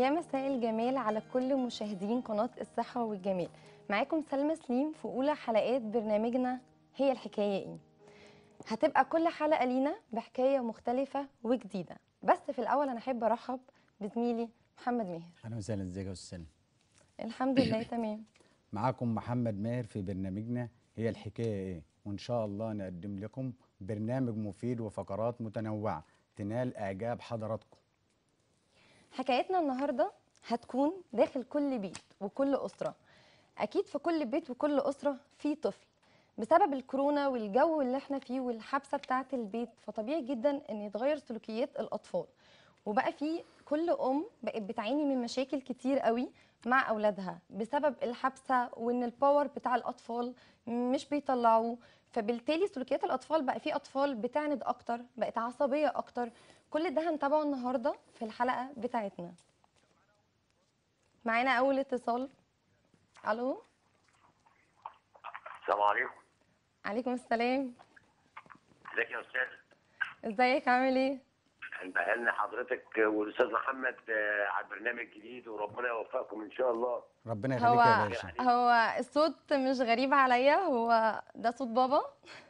يا مساء الجمال على كل مشاهدين قناة الصحة والجمال معاكم سلمى سليم في أولى حلقات برنامجنا هي الحكاية إيه هتبقى كل حلقة لينا بحكاية مختلفة وجديدة بس في الأول أنا أحب أرحب بزميلي محمد ماهر اهلا وسهلا ازيك يا استاذ سلمى الحمد لله تمام معاكم محمد ماهر في برنامجنا هي الحكايه ايه وان شاء الله نقدم لكم برنامج مفيد وفقرات متنوعه تنال اعجاب حضراتكم حكايتنا النهاردة هتكون داخل كل بيت وكل أسرة أكيد في كل بيت وكل أسرة في طفل بسبب الكورونا والجو اللي احنا فيه والحبسة بتاعة البيت فطبيعي جدا ان يتغير سلوكيات الأطفال وبقى في كل أم بقت بتعاني من مشاكل كتير قوي مع أولادها بسبب الحبسة وإن الباور بتاع الأطفال مش بيطلعوه فبالتالي سلوكيات الأطفال بقى في أطفال بتعند أكتر بقت عصبية أكتر كل ده هنتابعه النهارده في الحلقه بتاعتنا معانا اول اتصال الو السلام عليكم عليكم السلام ازيك يا استاذ ازيك عامل ايه بقالنا حضرتك والاستاذ محمد آه، على البرنامج الجديد وربنا يوفقكم ان شاء الله ربنا يخليك هو يا باشا هو الصوت مش غريب عليا هو ده صوت بابا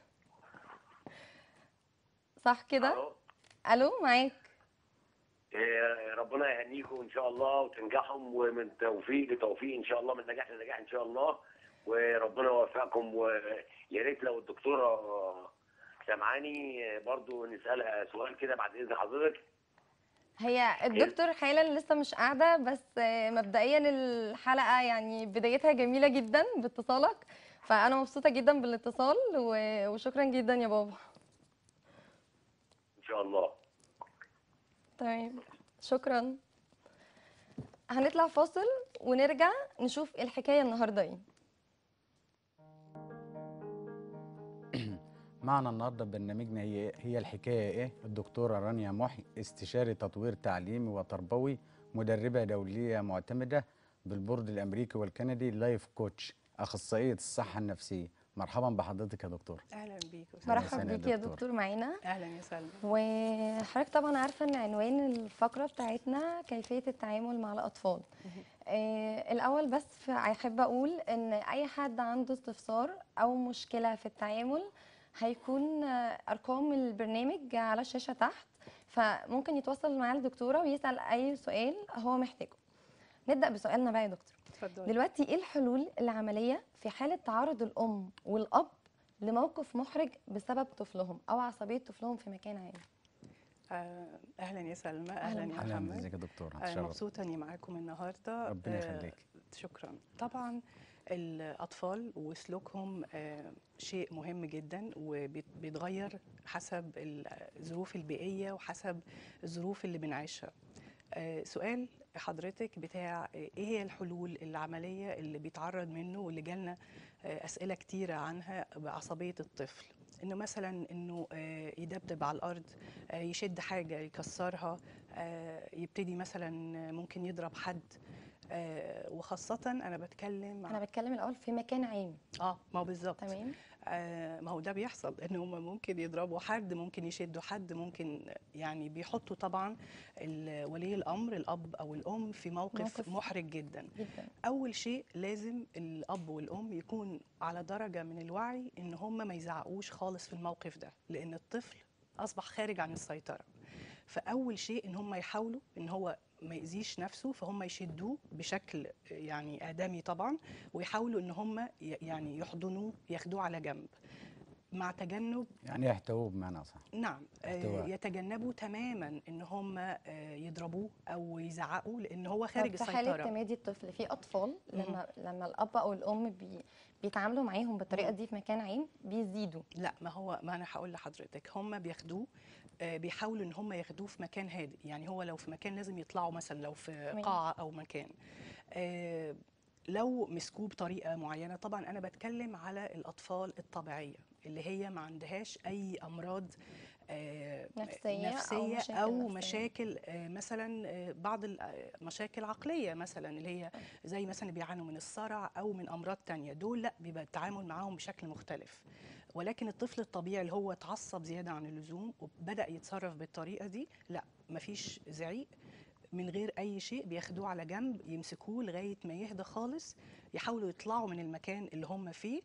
صح كده أهو. الو معاك آه، ربنا يهنيكم ان شاء الله وتنجحوا ومن توفيق لتوفيق ان شاء الله من نجاح لنجاح ان شاء الله وربنا يوفقكم ويا ريت لو الدكتوره سامعاني آه، برضو نسالها سؤال كده بعد اذن حضرتك هي الدكتور حالا لسه مش قاعده بس آه، مبدئيا الحلقه يعني بدايتها جميله جدا باتصالك فانا مبسوطه جدا بالاتصال و- وشكرا جدا يا بابا ان شاء الله تمام شكرا هنطلع فاصل ونرجع نشوف الحكايه النهارده ايه معنا النهارده ببرنامجنا هي هي الحكايه ايه الدكتوره رانيا محي استشاري تطوير تعليمي وتربوي مدربه دوليه معتمده بالبورد الامريكي والكندي لايف كوتش اخصائيه الصحه النفسيه مرحبا بحضرتك يا دكتور اهلا بيك مرحب سنة يا بيك يا دكتور. دكتور معانا اهلا يا سلمى وحضرتك طبعا عارفه ان عنوان الفقره بتاعتنا كيفيه التعامل مع الاطفال آه الاول بس ف- احب اقول ان اي حد عنده استفسار او مشكله في التعامل هيكون آه، ارقام البرنامج على الشاشه تحت فممكن يتواصل مع الدكتوره ويسال اي سؤال هو محتاجه نبدا بسؤالنا بقى يا دكتور اتفضلي دلوقتي ايه الحلول العمليه في حاله تعرض الام والاب لموقف محرج بسبب طفلهم او عصبيه طفلهم في مكان عام آه، اهلا يا سلمى أهلاً اهلا يا اهلا محمد ازيك يا دكتور آه، هتشرف مبسوطه اني معاكم النهارده ربنا آه، يخليك. شكرا طبعا الاطفال وسلوكهم آه، شيء مهم جدا وبيتغير حسب الظروف البيئيه وحسب الظروف اللي بنعيشها آه، سؤال حضرتك بتاع آه، ايه هي الحلول العمليه اللي بيتعرض منه واللي جالنا آه، اسئله كتيره عنها بعصبيه الطفل انه مثلا انه آه، يدبدب على الارض آه، يشد حاجه يكسرها آه، يبتدي مثلا ممكن يضرب حد آه، وخاصه انا بتكلم انا عن- بتكلم الاول في مكان عام اه ما هو بالظبط تمام آه، ما هو ده بيحصل ان هم ممكن يضربوا حد ممكن يشدوا حد ممكن يعني بيحطوا طبعا ال- ولي الامر الاب او الام في موقف, موقف. موقف محرج جدا جدا اول شيء لازم الاب والام يكون على درجه من الوعي ان هم ما يزعقوش خالص في الموقف ده لان الطفل اصبح خارج عن السيطره فاول شيء ان هم يحاولوا ان هو ما يأذيش نفسه فهم يشدوه بشكل يعني آدمي طبعا ويحاولوا ان هم ي- يعني يحضنوه ياخدوه على جنب مع تجنب يعني يحتووه بمعنى صح نعم آه، احتواء. يتجنبوا تماما ان هم آه، يضربوه او يزعقوا لان هو خارج طب في حاله السيطره تمادي الطفل في اطفال لما لما الاب او الام بي بيتعاملوا معاهم بالطريقه مم. دي في مكان عام بيزيدوا لا ما هو ما انا هقول لحضرتك هم بياخدوه آه، بيحاولوا ان هم ياخدوه في مكان هادئ يعني هو لو في مكان لازم يطلعوا مثلا لو في تمام. قاعه او مكان آه، لو مسكوه بطريقه معينه طبعا انا بتكلم على الاطفال الطبيعيه اللي هي ما عندهاش اي امراض آه، نفسية أو نفسيه مشاكل او نفسية. مشاكل آه، مثلا آه، بعض المشاكل عقليه مثلا اللي هي زي مثلا بيعانوا من الصرع او من امراض تانية دول لا بيبقى التعامل معاهم بشكل مختلف ولكن الطفل الطبيعي اللي هو اتعصب زياده عن اللزوم وبدا يتصرف بالطريقه دي لا مفيش زعيق من غير اي شيء بياخدوه على جنب يمسكوه لغايه ما يهدى خالص يحاولوا يطلعوا من المكان اللي هم فيه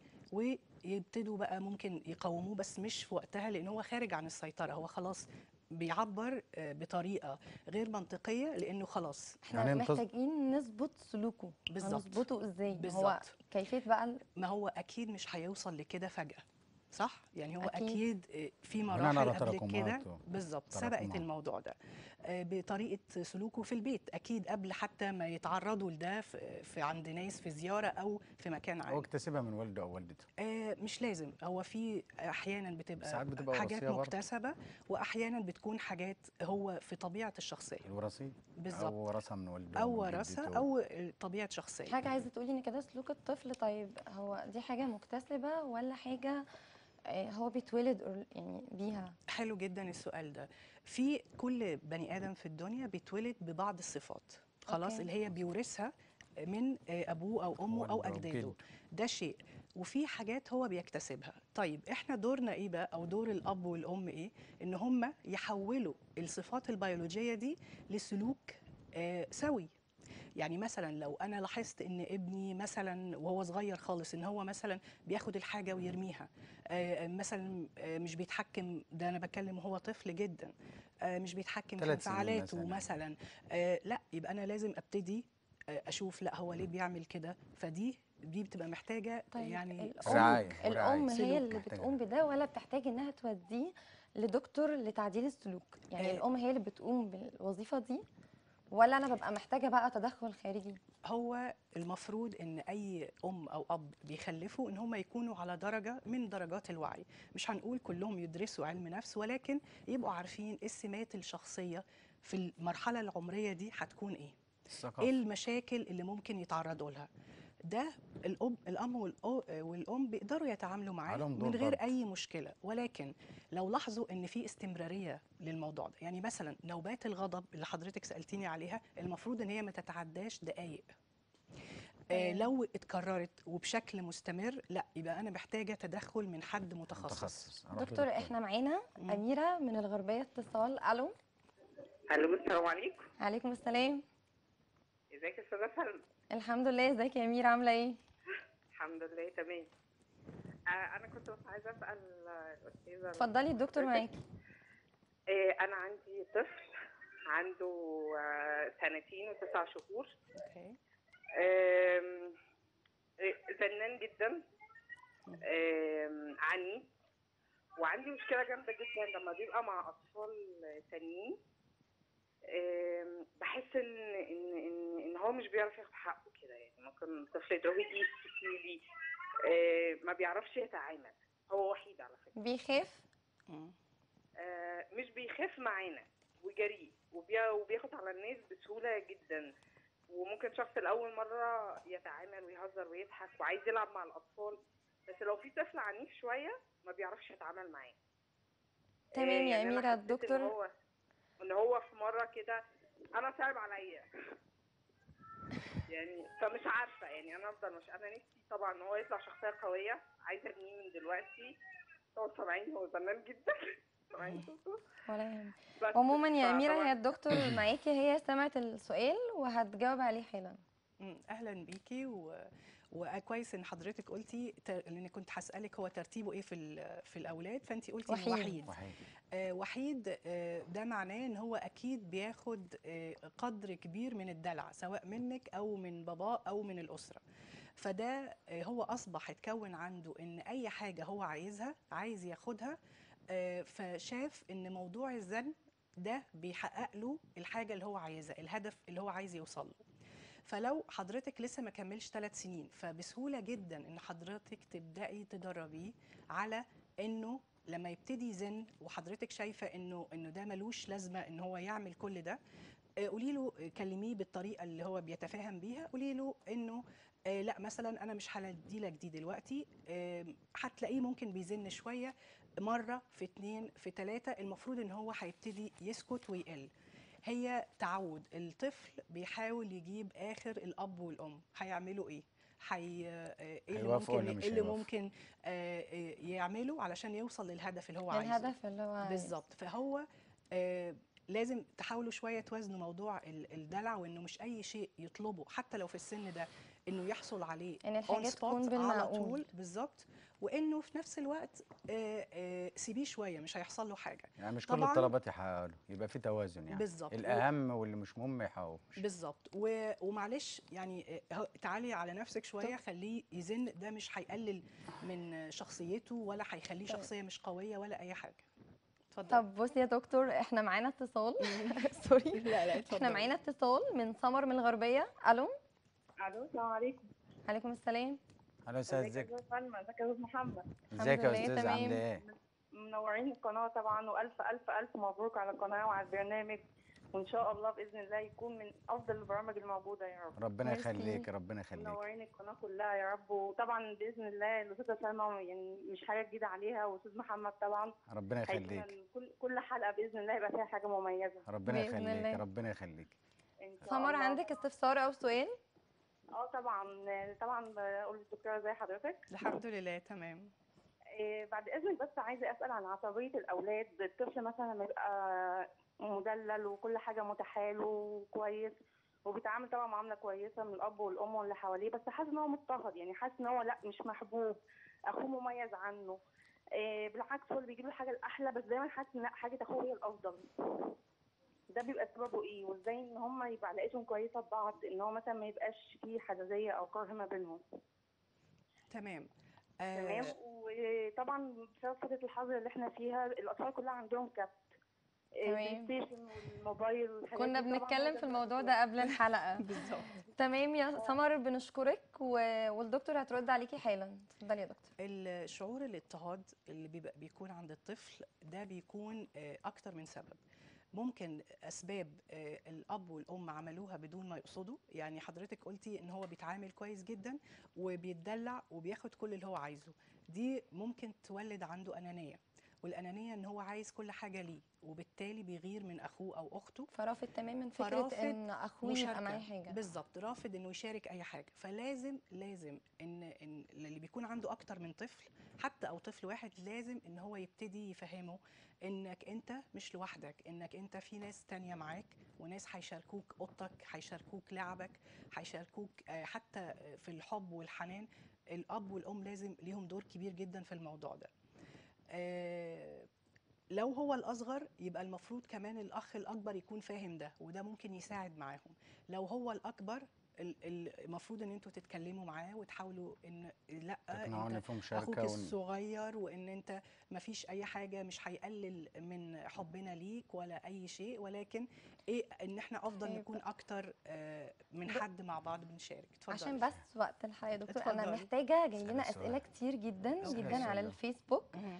ويبتدوا بقى ممكن يقاوموه بس مش في وقتها لان هو خارج عن السيطره هو خلاص بيعبر آه، بطريقه غير منطقيه لانه خلاص احنا يعني انت- محتاجين نظبط سلوكه بالظبط. هنظبطه ازاي هو بالظبط. كيفيه بقى ال- ما هو اكيد مش هيوصل لكده فجاه صح يعني هو أكيد. اكيد, أكيد في بناء مراحل على قبل كده تراكمات و- بالظبط سبقت تراكمات. الموضوع ده آه، بطريقه سلوكه في البيت اكيد قبل حتى ما يتعرضوا لده في في عند ناس في زياره او في مكان هو عام اكتسبها من والده او والدته آه، مش لازم هو في احيانا بتبقى, ساعات بتبقى حاجات وراثية برضه. مكتسبه واحيانا بتكون حاجات هو في طبيعه الشخصيه الوراثي بالظبط. او ورثها من والده او من ورثه جدته. او طبيعه شخصيه حاجه عايزه تقولي ان كده سلوك الطفل طيب هو دي حاجه مكتسبه ولا حاجه آه، هو بيتولد or- يعني بيها حلو جدا السؤال ده في كل بني ادم في الدنيا بيتولد ببعض الصفات خلاص أوكي. اللي هي بيورثها من آه، ابوه او امه او والده أو اجداده جده. ده شيء وفي حاجات هو بيكتسبها طيب احنا دورنا ايه بقى او دور الاب والام ايه ان هم يحولوا الصفات البيولوجيه دي لسلوك آه، سوي يعني مثلا لو انا لاحظت ان ابني مثلا وهو صغير خالص ان هو مثلا بياخد الحاجه ويرميها آه، مثلا آه، مش بيتحكم ده انا بتكلم وهو طفل جدا آه، مش بيتحكم في ثلاث سنين انفعالاته مثلاً. مثلا آه، لا يبقى انا لازم ابتدي آه، اشوف لا هو ليه بيعمل كده فدي دي بتبقى محتاجه طيب يعني الام رعاية الام ورعاية. هي سلوك اللي محتاجة. بتقوم بده ولا بتحتاج انها توديه لدكتور لتعديل السلوك يعني آه. الام هي اللي بتقوم بالوظيفه دي ولا انا ببقى محتاجه بقى تدخل خارجي هو المفروض ان اي ام او اب بيخلفوا ان هم يكونوا على درجه من درجات الوعي مش هنقول كلهم يدرسوا علم نفس ولكن يبقوا عارفين إيه السمات الشخصيه في المرحله العمريه دي هتكون ايه ايه الثقافه المشاكل اللي ممكن يتعرضوا لها ده الأب الأم والأ- والأم بيقدروا يتعاملوا معاه عليهم دور من غير برضه. أي مشكلة ولكن لو لاحظوا إن في استمرارية للموضوع ده يعني مثلا نوبات الغضب اللي حضرتك سألتيني عليها المفروض إن هي ما تتعداش دقايق آه تمام. لو اتكررت وبشكل مستمر لا يبقى أنا محتاجة تدخل من حد متخصص متخصص أروح دكتور لدكتور. احنا معانا مم. اميره من الغربيه اتصال الو الو السلام عليكم عليكم السلام ازيك يا استاذه سلمى الحمد لله ازيك يا اميره عامله ايه الحمد لله تمام آه انا كنت بس عايزه اسال الاستاذه اتفضلي الدكتور معاكي آه انا عندي طفل عنده آه سنتين وتسع شهور أوكي. آم، آه، زنان جدا آم، عنيد وعندي مشكله جامده جدا لما بيبقى مع اطفال تانيين آم، بحس ان ان ان ان هو مش بيعرف ياخد حقه كده يعني ممكن الطفل يضربه يجي يشتكي لي آه، ما بيعرفش يتعامل هو وحيد على فكره بيخاف مم. آه، مش بيخاف معانا وجريء وبي- وبياخد على الناس بسهوله جدا وممكن شخص لاول مره يتعامل ويهزر ويضحك وعايز يلعب مع الاطفال بس لو في طفل عنيف شويه ما بيعرفش يتعامل معاه تمام آه، يا يعني أنا أميرة، حسيت إن الدكتور- هو ان هو في مره كده انا صعب عليا يعني فمش عارفه يعني انا افضل مش انا نفسي طبعا ان هو يطلع شخصيه قويه عايزه ابنيه من دلوقتي هو سامعيني هو زمان جدا سامعيني صوته ولا يهمك بس عموما يا اميره فطبعاً هي الدكتور معاكي هي سمعت السؤال وهتجاوب عليه حالا مم، اهلا بيكي و... وكويس ان حضرتك قلتي تر... لان كنت هسالك هو ترتيبه ايه في ال... في الاولاد فانت قلتي إنه وحيد. وحيد وحيد آه وحيد آه ده معناه ان هو اكيد بياخد آه قدر كبير من الدلع سواء منك او من باباه او من الاسره فده آه هو اصبح اتكون عنده ان اي حاجه هو عايزها عايز ياخدها آه فشاف ان موضوع الزن ده بيحقق له الحاجه اللي هو عايزها الهدف اللي هو عايز يوصل له فلو حضرتك لسه ما كملش ثلاث سنين فبسهوله جدا ان حضرتك تبداي تدربيه على انه لما يبتدي يزن وحضرتك شايفه انه انه ده ملوش لازمه ان هو يعمل كل ده آه، قولي له آه، كلميه بالطريقه اللي هو بيتفاهم بيها قولي له انه آه، لا مثلا انا مش هدي لك دي دلوقتي آه، هتلاقيه ممكن بيزن شويه مره في اتنين في تلاته المفروض ان هو هيبتدي يسكت ويقل هي تعود الطفل بيحاول يجيب اخر الاب والام هيعملوا ايه هي آه، ايه اللي هيوافقوا ممكن ولا مش إيه اللي هيوافقوا؟ ممكن آه، آه، يعمله علشان يوصل للهدف اللي هو عايزه الهدف اللي هو عايز. بالظبط فهو آه، لازم تحاولوا شويه توازنوا موضوع ال- الدلع وانه مش اي شيء يطلبه حتى لو في السن ده انه يحصل عليه ان on الحاجات spot تكون على بالمعقول طول بالظبط وانه في نفس الوقت آه، آه، سيبيه شويه مش هيحصل له حاجه يعني مش كل طبعاً- الطلبات يحققوا له يبقى في توازن يعني بالظبط. و- الاهم واللي مش مهم ما يحققوش بالظبط و- ومعلش يعني آه، هو- تعالي على نفسك شويه خليه يزن ده مش هيقلل من شخصيته ولا هيخليه طيب. شخصيه مش قويه ولا اي حاجه اتفضل طب بصي يا دكتور احنا معانا اتصال سوري لا لا اتفضل احنا معانا اتصال من سمر من الغربيه الو الو السلام عليكم عليكم السلام الو استاذ ازيك يا ازيك استاذ سلمى ازيك يا استاذ محمد ازيك يا لله، استاذ تمام. عامله ايه منورين القناه طبعا والف الف الف مبروك على القناه وعلى البرنامج وان شاء الله باذن الله يكون من افضل البرامج الموجوده يا رب ربنا ميرسي. يخليك ربنا يخليك منورين القناه كلها يا رب وطبعا باذن الله الاستاذه سلمى يعني مش حاجه جديده عليها واستاذ محمد طبعا ربنا هيكون يخليك كل كل حلقه باذن الله يبقى فيها حاجه مميزه ربنا بإذن يخليك الله. ربنا يخليك ان شاء سمر الله. عندك استفسار او سؤال اه طبعا طبعا بقول للدكتوره زي حضرتك الحمد لله تمام إيه، بعد اذنك بس عايزه اسال عن عصبيه الاولاد الطفل مثلا لما يبقى مدلل وكل حاجه متاحه وكويس وبيتعامل طبعا معامله كويسه من الاب والام واللي حواليه بس حاسس ان هو مضطهد يعني حاسس ان هو لا مش محبوب اخوه مميز عنه إيه، بالعكس هو اللي بيجيب له الحاجه الاحلى بس دايما حاسس ان لا حاجه اخوه هي الافضل ده بيبقى سببه ايه وازاي ان هم يبقى علاقتهم كويسه ببعض ان هو مثلا ما يبقاش فيه حساسيه او كره ما بينهم تمام تمام آه وطبعا بسبب فتره الحظر اللي احنا فيها الاطفال كلها عندهم كبت تمام. البلاي ستيشن والموبايل والحاجات كنا دي طبعاً بنتكلم هو في الموضوع ده قبل الحلقه بالظبط تمام يا سمر بنشكرك و... والدكتور هترد عليكي حالا اتفضلي يا دكتور الشعور الاضطهاد اللي بيبقى بيكون عند الطفل ده بيكون آه، اكتر من سبب ممكن اسباب آه، الاب والام عملوها بدون ما يقصدوا يعني حضرتك قلتي ان هو بيتعامل كويس جدا وبيتدلع وبياخد كل اللي هو عايزه دي ممكن تولد عنده انانيه والانانيه ان هو عايز كل حاجه ليه وبالتالي بيغير من اخوه او اخته فرافض تماما فكره فرافض ان اخوه يبقى مشاركة. معاه حاجه بالظبط رافض انه يشارك اي حاجه فلازم لازم ان ان اللي بيكون عنده اكتر من طفل حتى او طفل واحد لازم ان هو يبتدي يفهمه انك انت مش لوحدك انك انت في ناس تانية معاك وناس هيشاركوك اوضتك هيشاركوك لعبك هيشاركوك آه، حتى في الحب والحنان الاب والام لازم ليهم دور كبير جدا في الموضوع ده آه، لو هو الاصغر يبقى المفروض كمان الاخ الاكبر يكون فاهم ده وده ممكن يساعد معاهم لو هو الاكبر ال- ال- المفروض ان انتوا تتكلموا معاه وتحاولوا ان لا تقنعوني انت في اخوك مشاركه ون... الصغير وان انت ما فيش اي حاجه مش هيقلل من حبنا ليك ولا اي شيء ولكن ايه ان احنا افضل طيب. نكون اكتر آه، من ب- حد مع بعض بنشارك اتفضلي عشان بس وقت الحلقه يا دكتور انا اتفضلي. محتاجه جاي لنا اسألي سؤال. اسئله كتير جدا اسألي جدا على سؤال. الفيسبوك مهم.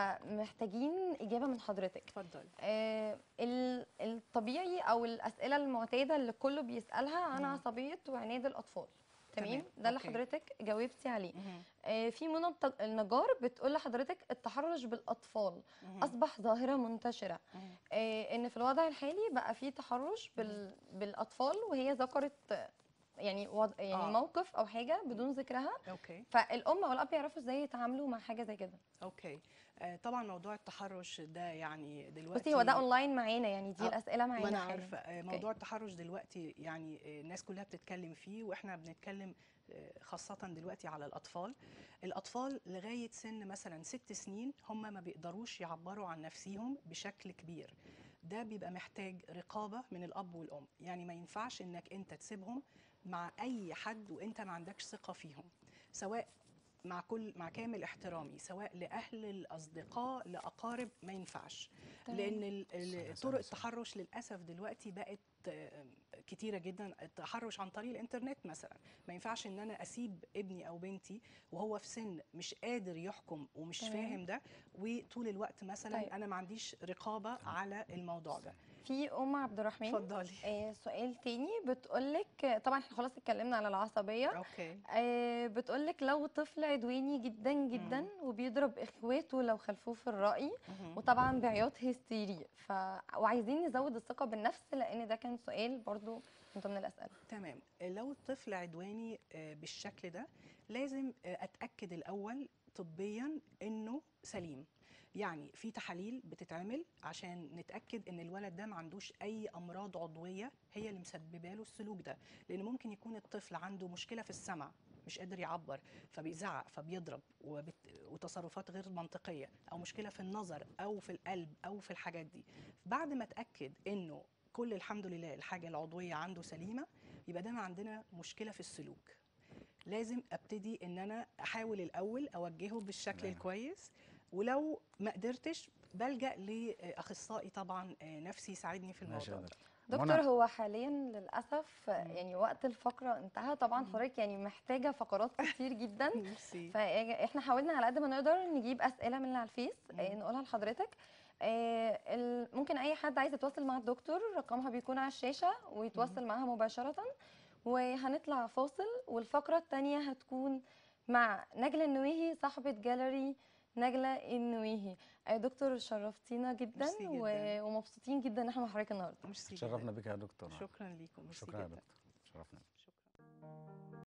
فمحتاجين اجابه من حضرتك اتفضلي آه، ال- الطبيعي او الاسئله المعتاده اللي كله بيسالها عن مم. عصبيه وعناد الاطفال تمام تمام، ده اللي أوكي. حضرتك جاوبتي عليه مهم. آه، في منى الت- النجار بتقول لحضرتك التحرش بالاطفال مهم. اصبح ظاهره منتشره مهم. آه، ان في الوضع الحالي بقى في تحرش بال... بالاطفال وهي ذكرت آه، يعني وض... يعني آه. موقف او حاجه بدون ذكرها اوكي فالام او الاب يعرفوا ازاي يتعاملوا مع حاجه زي كده اوكي آه طبعا موضوع التحرش ده يعني دلوقتي بصي هو ده اونلاين معانا يعني دي آه، الاسئله معانا ما انا حالا. عارفه آه، أوكي. موضوع التحرش دلوقتي يعني آه، الناس كلها بتتكلم فيه واحنا بنتكلم آه، خاصة دلوقتي على الأطفال الأطفال لغاية سن مثلا ست سنين هم ما بيقدروش يعبروا عن نفسيهم بشكل كبير ده بيبقى محتاج رقابة من الأب والأم يعني ما ينفعش إنك أنت تسيبهم مع أي حد وأنت ما عندكش ثقة فيهم سواء مع كل مع كامل احترامي سواء لاهل الاصدقاء لاقارب ما ينفعش تمام. لان ال- ال- سهلة، طرق سهلة. التحرش للاسف دلوقتي بقت آه، كتيره جدا التحرش عن طريق الانترنت مثلا ما ينفعش ان انا اسيب ابني او بنتي وهو في سن مش قادر يحكم ومش تمام. فاهم ده وطول الوقت مثلا طيب. انا ما عنديش رقابه على الموضوع ده في ام عبد الرحمن اتفضلي آه سؤال تاني بتقولك طبعا احنا خلاص اتكلمنا على العصبيه اوكي آه بتقولك لو طفل عدواني جدا جدا وبيضرب اخواته لو خلفوه في الراي مهم. وطبعا بعياط هستيري ف وعايزين نزود الثقه بالنفس لان ده كان سؤال برضو من ضمن الاسئله تمام لو الطفل عدواني آه، بالشكل ده لازم آه، اتاكد الاول طبيا انه سليم يعني في تحاليل بتتعمل عشان نتاكد ان الولد ده ما عندوش اي امراض عضويه هي اللي مسببه له السلوك ده لان ممكن يكون الطفل عنده مشكله في السمع مش قادر يعبر فبيزعق فبيضرب وبت... وتصرفات غير منطقيه او مشكله في النظر او في القلب او في الحاجات دي بعد ما اتاكد انه كل الحمد لله الحاجه العضويه عنده سليمه يبقى ده عندنا مشكله في السلوك لازم ابتدي ان انا احاول الاول اوجهه بالشكل تمام. الكويس ولو ما قدرتش بلجا لاخصائي طبعا آه، نفسي يساعدني في ماشي يا الموضوع ده. دكتور دكتور منى، هو حاليا للاسف يعني وقت الفقره انتهى طبعا حضرتك يعني محتاجه فقرات كتير جدا ميرسي فاحنا حاولنا على قد ما نقدر نجيب اسئله من اللي على الفيس آه، نقولها لحضرتك آه، ال- ممكن اي حد عايز يتواصل مع الدكتور رقمها بيكون على الشاشه ويتواصل معاها مباشره وهنطلع فاصل والفقره الثانيه هتكون مع نجلة النويهي صاحبة جاليري نجلة النويهي آه، دكتور شرفتينا جدا, ميرسي و- جداً. ومبسوطين جدا ان احنا مع حضرتك النهارده ميرسي شرفنا جداً. بك يا دكتور شكرا ليكم ميرسي شكرا يا جدا دكتور